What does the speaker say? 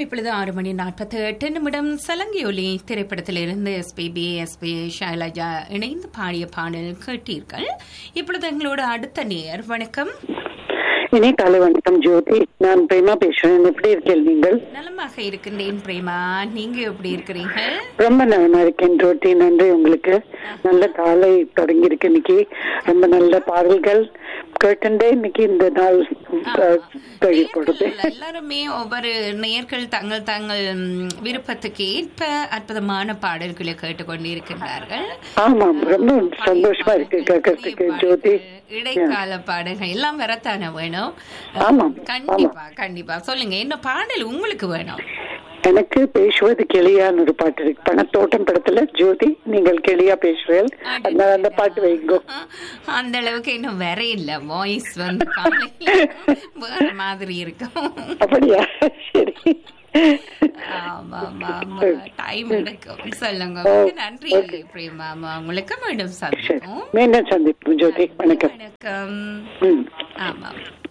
இப்பொழுது ஆறு மணி நாற்பத்தி எட்டு நிமிடம் சலங்கியொலி திரைப்படத்திலிருந்து எஸ்பிபி எஸ்பி ஷைலஜா இணைந்து பாடிய பாடல் கேட்டீர்கள் இப்பொழுது எங்களோட அடுத்த நேர் வணக்கம் இனி காலை வணக்கம் ஜோதி நான் பிரேமா பேசுறேன் எப்படி இருக்கீங்க நீங்கள் நலமாக இருக்கின்றேன் பிரேமா நீங்க எப்படி இருக்கிறீங்க ரொம்ப நலமா இருக்கேன் ஜோதி நன்றி உங்களுக்கு நல்ல காலை தொடங்கி இருக்கு இன்னைக்கு ரொம்ப நல்ல பாடல்கள் கேட்டுண்டே இன்னைக்கு இந்த நாள் கழி போடுது நேயர்கள் எல்லாருமே ஒவ்வொரு நேயர்கள் தங்கள் தங்கள் ம், விருப்பத்துக்கு ஏற்ப அற்புதமான பாடல்களை கேட்டுக்கொண்டிருக்கின்றார்கள் ஆமாம் ரொம்ப சந்தோஷமா இருக்கு கேட்கறதுக்கு ஜோதி இடைக்கால பாடல்கள் எல்லாம் வரத்தானே வேணும் ஆமாம் கண்டிப்பா கண்டிப்பா சொல்லுங்க என்ன பாடல் உங்களுக்கு வேணும் எனக்கு பேசுவது கிளியான்னு ஒரு பாட்டு இருக்கு பணத்தோட்டம் படத்துல ஜோதி நீங்கள் கிளியா பேசுறீர்கள் அதனால அந்த பாட்டு வைங்கோ அந்த அளவுக்கு இன்னும் வேற இல்ல வாய்ஸ் வந்து காலையில வேற மாதிரி இருக்கும் அப்படியா சரி ஆமா ஆமா ஆமா டைம் எடுக்கும் சொல்லுங்க நன்றி பிரேமா உங்களுக்கு மீண்டும் சரி சந்திப்போம் மீண்டும் சந்திப்போம் ஜோதி வணக்கம் வணக்கம் ம் ஆமா